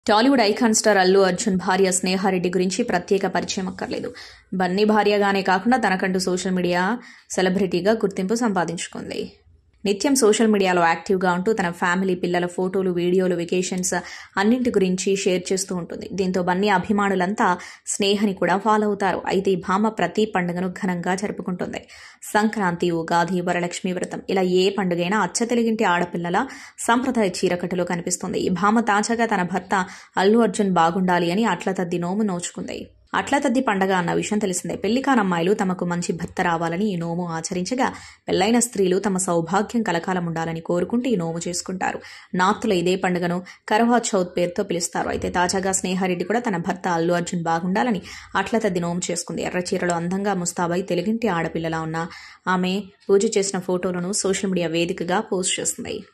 Tollywood icon star Allu Arjun భార్య స్నేహారెడ్డి గురించి ప్రత్యేక పరిచయం అక్కర్లేదు బన్నీ భార్యగానే కాకుండా తనకంటూ సోషల్ మీడియా సెలబ్రిటీగా గుర్తింపు సంపాదించుకుంది నిత్యం సోషల్ మీడియాలో యాక్టివ్గా ఉంటూ తన ఫ్యామిలీ పిల్లల ఫోటోలు వీడియోలు వెకేషన్స్ అన్నింటి గురించి షేర్ చేస్తూ ఉంటుంది దీంతో బన్నీ అభిమానులంతా స్నేహని కూడా ఫాలో అవుతారు అయితే ఈ భామ ప్రతి పండుగను ఘనంగా జరుపుకుంటుంది సంక్రాంతి ఉగాది వరలక్ష్మి వ్రతం ఇలా ఏ పండుగైనా అచ్చ తెలుగింటి ఆడపిల్లల సంప్రదాయ చీరకట్టులో కనిపిస్తుంది ఈ భామ తాజాగా తన భర్త అల్లు అర్జున్ బాగుండాలి అని అట్ల తద్ది నోము నోచుకుంది అట్ల తద్ది పండగ అన్న విషయం తెలిసిందే పెళ్లి కానమ్మాయిలు తమకు మంచి భర్త రావాలని ఈ నోము ఆచరించగా పెళ్లైన స్త్రీలు తమ సౌభాగ్యం కలకాలం ఉండాలని కోరుకుంటూ ఈ నోము చేసుకుంటారు నార్త్లో ఇదే పండుగను కరవా చౌత్ పేరుతో పిలుస్తారు అయితే తాజాగా స్నేహారెడ్డి కూడా తన భర్త అల్లు అర్జున్ బాగుండాలని అట్ల తద్ది నోము చేసుకుంది ఎర్ర చీరలో అందంగా ముస్తాబై తెలుగింటి ఆడపిల్లలా ఉన్న ఆమె పూజ చేసిన ఫోటోలను సోషల్ మీడియా వేదికగా పోస్ట్ చేస్తుంది